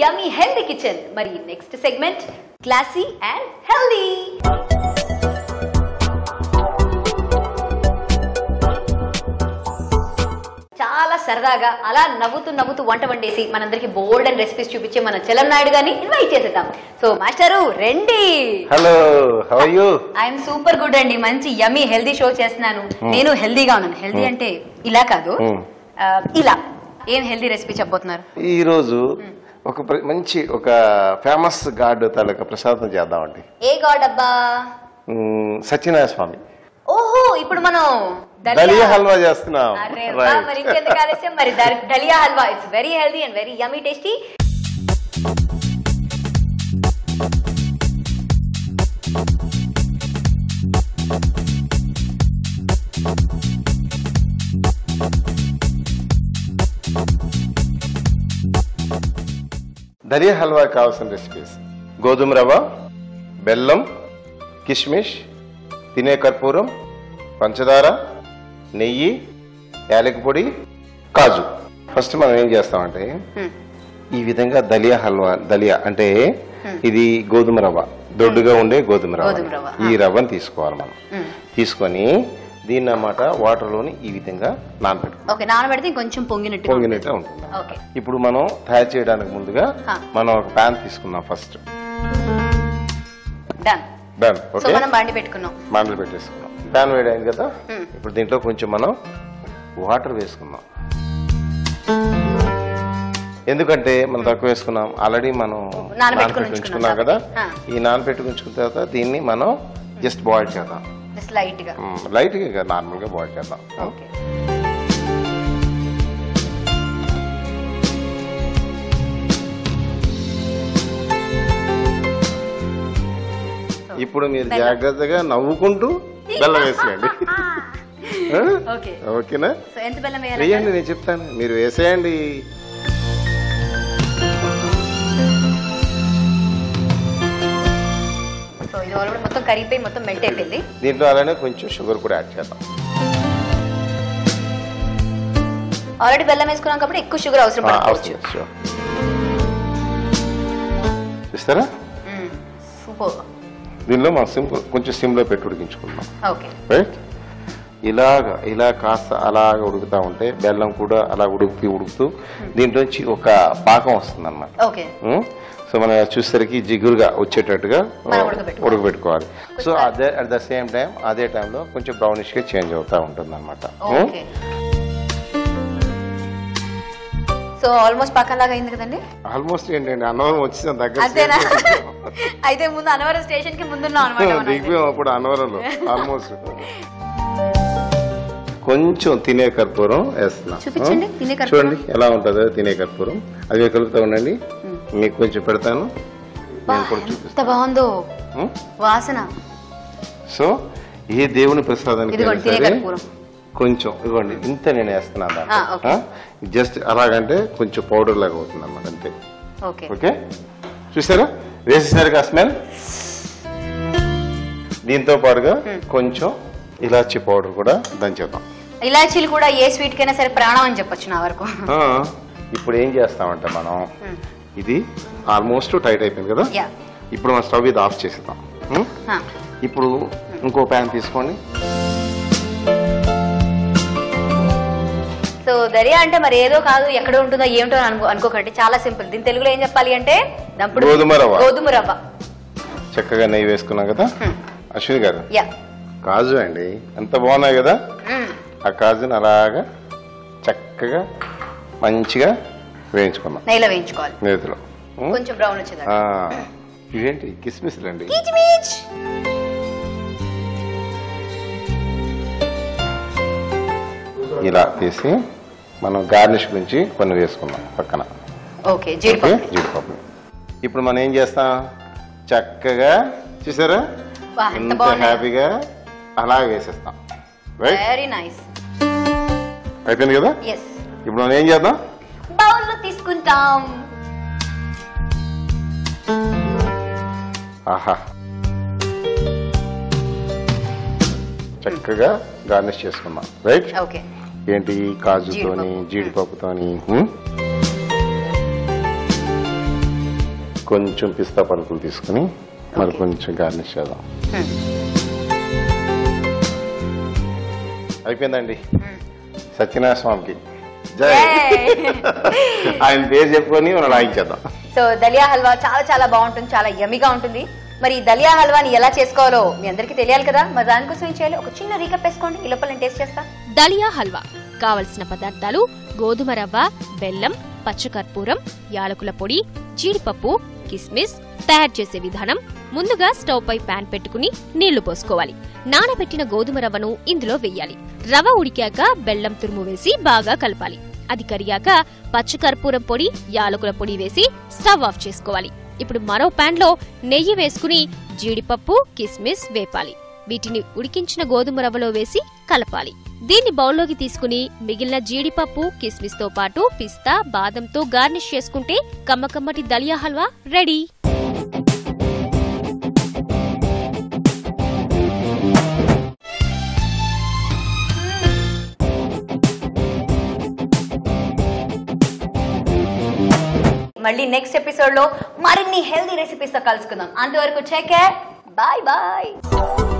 Yummy healthy kitchen మరి next segment classy and healthy చాలా సరదాగా అలా నవ్వుతూ నవ్వుతూ వంట వండేసి మనందరికి బోల్డ్ అండ్ రెసిపీస్ చూపించే మన చలం నాయుడు గారిని ఇన్వైట్ చేసేద్దాం సో మాస్టరు రండి hello how are you I'm super good అండి మంచి యమ్మీ హెల్దీ షో చేస్తున్నాను నేను హెల్దీగా ఉన్నాను హెల్దీ అంటే ఇలా కాదు Hmm. ఆ, ఇలా ఏం హెల్దీ రెసిపీ చెప్పబోతున్నారు ఈ రోజు ఒక ప్ర- మంచి ఒక ఫేమస్ గాడ్ తాలూకా ప్రసాదం చేద్దామండి ఏ గాడ్ అబ్బా మ్మ్, సత్యనారాయణ స్వామి ఓహో ఇప్పుడు మనం దలియా హల్వా చేస్తున్నాం అరే వా, Right. మరి ఇంకెందుకు ఆలస్యం మరి దర్- dalia halwa it's very healthy and very yummy tasty dalia halwa కావాల్సిన రెసిపీస్ గోధుమ రవ్వ బెల్లం కిష్మిష్ తినే కర్పూరం పంచదార నెయ్యి యాలకి పొడి కాజు ఫస్ట్ మనం ఏం చేస్తామంటే ఈ విధంగా దలియా హల్వా దలియా అంటే ఇది గోధుమ రవ్వ దొడ్డుగా ఉండే గోధుమ గోధుమ రవ్వ, రవ్వ ఈ రవ్వని తీసుకోవాలి మనం తీసుకొని దీన్ని అన్నమాట వాటర్ లోని ఈ విధంగా నానబెట్టుకోవాలి ఓకే నానబెడితే కొంచెం పొంగినట్టు పొంగినట్టే ఉంటుంది ఓకే ఇప్పుడు మనం తయారు చేయడానికి ముందుగా హా. మనం ఒక ప్యాన్ తీసుకుందాం first done done so okay మనం బండి పెట్టుకున్నాం మండలు పెట్టేసుకున్నాం ప్యాన్ వేడైంది కదా Hmm. ఇప్పుడు దీంట్లో కొంచెం మనం వాటర్ వేసుకుందాం ఎందుకంటే మనం తక్కువ వేసుకున్నాం ఆల్రెడీ మనం నానబెట్టుకుని ఉంచుకున్నాం ఉంచుకున్నాం కదా కాబట్టి. ఈ నానబెట్టుకుని ఉంచుకున్న తర్వాత దీన్ని మనం జస్ట్ బాయిల్ చేద్దాం జస్ట్ లైట్ గా లైట్ గా నార్మల్ గా బాయిల్ చేద్దాం ఓకే ఇప్పుడు మీరు జాగ్రత్తగా నవ్వుకుంటూ బెల్లం వేసేయండి ఆ? ఓకే ఓకేనా సో ఎంత బెల్లం వేయాలి వేయండి నేను చెప్తాను మీరు వేసేయండి సో ఇది ఆల్రెడీ మొత్తం కరిగిపోయి మొత్తం మెల్ట్ అయిపోయింది దీంట్లో అలానే కొంచెం షుగర్ కూడా యాడ్ చేద్దాం ఆల్రెడీ బెల్లం వేసుకున్నాం కాబట్టి ఎక్కువ షుగర్ అవసరం ఆ, పడకపోవచ్చు అవసరం sure. చూస్తారా సూపర్ దీనిలో మనం సిమ్ కొంచెం సిమ్లో పెట్టి ఉడికించుకుందాం ఓకే రైట్ ఇలాగ ఇలా కాస్త అలాగ ఉడుకుతా ఉంటే బెల్లం కూడా అలా ఉడుకుతూ ఉడుకుతూ దీంట్లోంచి ఒక పాకం వస్తుంది అనమాట ఓకే సో మనం చూసేసరికి జిగురుగా వచ్చేటట్టుగా మనం ఉడకబెట్టుకోవాలి. ఉడకబెట్టుకోవాలి సో అదే అట్ ద సేమ్ టైం అదే టైంలో కొంచెం బ్రౌనిష్ గా చేంజ్ అవుతా ఉంటుంది అనమాట ఓకే సో ఆల్మోస్ట్ పక్కన లాగా అయింది కదండి ఆల్మోస్ట్ ఏంటండి అన్నవరం వచ్చిన దగ్గర అంతేనా అయితే ముందు అనవరం స్టేషన్ కి ముందున్నాం అనమాట మనం అయితే. దిగిపోయాం అప్పుడు అన్నవరంలో ఆల్మోస్ట్ కొంచెం తినే కర్పూరం వేస్తున్నాం చూపించండి, ఆ? తినే కర్పూరం. చూడండి ఎలా ఉంటుందో తినే కర్పూరం అది మీరు కలుపుతా ఉండండి మీకు కొంచెం పెడతాను నేను కూడా ఎంత చూపిస్తాను బాగుందో ఉం? వాసన సో ఏ దేవుని ప్రసాదానికి ఇదిగోండి, తినే అయినా సరే కర్పూరం. కొంచెం ఇదిగోండి ఇంత నేను వేస్తున్నాను ఆ, ఓకే. జస్ట్ అలాగంటే కొంచెం పౌడర్ లాగా అవుతుంది అనమాట అంతే ఓకే ఓకే చూసారా వేసేసరికి ఆ స్మెల్ దీంతో పాటుగా కొంచెం ఇలాచి పౌడర్ కూడా దంచేద్దాం ఇలాచీలు కూడా ఏ స్వీట్ కైనా సరే ప్రాణం అని చెప్పొచ్చు నా వరకు ఆ, ఇప్పుడు ఏం చేస్తామంటే మనం ఇది ఆల్మోస్ట్ టైట్ అయిపోయింది కదా యా ఇప్పుడు మనం స్టవ్ ఇది ఆఫ్ చేసేద్దాం ఉం? ఇప్పుడు ఇంకో ప్యాన్ తీసుకోండి సో దర్యా అంటే మరి ఏదో కాదు ఎక్కడ ఉంటుందో ఏమిటో అని అనుకో అనుకోకండి చాలా సింపుల్ దీని తెలుగులో ఏం చెప్పాలి అంటే దంపుడు గోధుమ రవ్వ. గోధుమ రవ్వ చక్కగా నెయ్యి వేసుకున్నాం కదా అశ్విని గారు యా కాజు అండి ఎంత బాగున్నాయి కదా ఆ కాజుని అలాగా చక్కగా మంచిగా వేయించుకున్నాం నెయ్యిలో వేయించుకోవాలి నేతిలో ఉం? కొంచెం బ్రౌన్ వచ్చేది ఆ, ఇవేంటి కిస్మిస్లు అండి కిచ్మిచ్ ఇలా తీసి మనం గార్నిష్ గురించి కొన్ని వేసుకుందాం పక్కన ఓకే ఓకే జీడిపప్పు జీడిపప్పు ఇప్పుడు మనం ఏం చేస్తాం చక్కగా చూసారా వా, ఎంత ఎంత బాగున్నాయి. హ్యాపీగా అలా వేసేస్తాం రైట్ వెరీ నైస్ అయిపోయింది కదా ఎస్ ఇప్పుడు మనం ఏం చేద్దాం బౌల్ లో తీసుకుంటాం ఆహా చక్కగా గార్నిష్ చేసుకుందాం రైట్ ఓకే ఏంటి కాజుతోని జీడిపప్పు. జీడిపప్పుతోని ఉం? కొంచెం పిస్తా పలుకులు తీసుకుని మరి కొంచెం గార్నిష్ చేద్దాం అయిపోయిందండి సత్యనారాయణ స్వామికి జై ఆయన పేరు చెప్పుకొని మనం రాయించేద్దాం సో దలియా హల్వా చాలా చాలా బాగుంటుంది చాలా యమిగా ఉంటుంది మరి ఈ దలియా హల్వాని ఎలా చేసుకోవాలో మీ అందరికీ తెలియాలి కదా మరి దానికోసం ఏం చేయాలి ఒక చిన్న రీకప్ వేసుకోండి ఈ లోపల నేను టేస్ట్ చేస్తా దలియా హల్వా కావలసిన పదార్థాలు గోధుమ రవ్వ బెల్లం పచ్చకర్పూరం యాలకుల పొడి జీడిపప్పు కిస్మిస్ తయారు చేసే విధానం ముందుగా స్టవ్ పై పాన్ పెట్టుకుని నీళ్లు పోసుకోవాలి నానబెట్టిన గోధుమ రవ్వను ఇందులో వెయ్యాలి రవ్వ ఉడికాక బెల్లం తురుము వేసి బాగా కలపాలి అది కరిగాక పచ్చకర్పూరం పొడి యాలకుల పొడి వేసి స్టవ్ ఆఫ్ చేసుకోవాలి ఇప్పుడు మరో పాన్ లో నెయ్యి వేసుకుని జీడిపప్పు కిస్మిస్ వేపాలి వీటిని ఉడికించిన గోధుమ రవ్వలో వేసి కలపాలి దీన్ని బౌల్లోకి తీసుకుని మిగిలిన జీడిపప్పు కిస్మిస్ తో పాటు పిస్తా బాదంతో గార్నిష్ చేసుకుంటే కమ్మకమ్మటి దలియా హల్వా రెడీ మళ్ళీ నెక్స్ట్ ఎపిసోడ్ లో మరిన్ని హెల్దీ రెసిపీస్ తో కలుసుకుందాం అంతవరకు చెక్ బాయ్ బాయ్